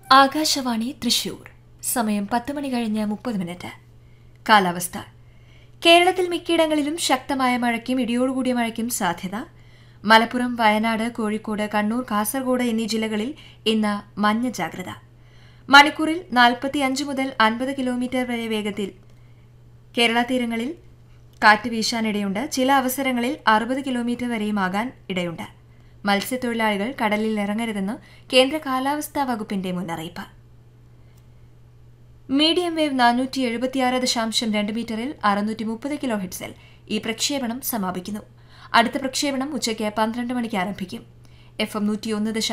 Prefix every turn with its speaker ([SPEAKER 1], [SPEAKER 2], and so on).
[SPEAKER 1] ആകാശവാണി തൃശൂർ സമയം പത്ത് മണി കഴിഞ്ഞ് മുപ്പത് മിനിറ്റ് കാലാവസ്ഥ കേരളത്തിൽ മിക്കയിടങ്ങളിലും ശക്തമായ മഴയ്ക്കും ഇടിയോടുകൂടിയ മഴയ്ക്കും സാധ്യത മലപ്പുറം വയനാട് കോഴിക്കോട് കണ്ണൂർ കാസർഗോഡ് എന്നീ ജില്ലകളിൽ ഇന്ന് മഞ്ഞ ജാഗ്രത മണിക്കൂറിൽ നാൽപ്പത്തിയഞ്ച് മുതൽ അൻപത് കിലോമീറ്റർ വരെ വേഗത്തിൽ കേരള തീരങ്ങളിൽ കാറ്റ് വീശാനിടയുണ്ട് ചില അവസരങ്ങളിൽ അറുപത് കിലോമീറ്റർ വരെയുമാകാൻ ഇടയുണ്ട് മത്സ്യത്തൊഴിലാളികൾ കടലിൽ ഇറങ്ങരുതെന്ന് കേന്ദ്ര കാലാവസ്ഥാ വകുപ്പിന്റെ മുന്നറിയിപ്പ് മീഡിയം വേവ് നാനൂറ്റി എഴുപത്തിയാറ് ദശാംശം രണ്ട് മീറ്ററിൽ അറുന്നൂറ്റി മുപ്പത് കിലോ ഹെഡ്സിൽ ഈ പ്രക്ഷേപണം സമാപിക്കുന്നു അടുത്ത പ്രക്ഷേപണം ഉച്ചയ്ക്ക് പന്ത്രണ്ട് മണിക്ക് ആരംഭിക്കും എഫ് എം നൂറ്റിയൊന്ന്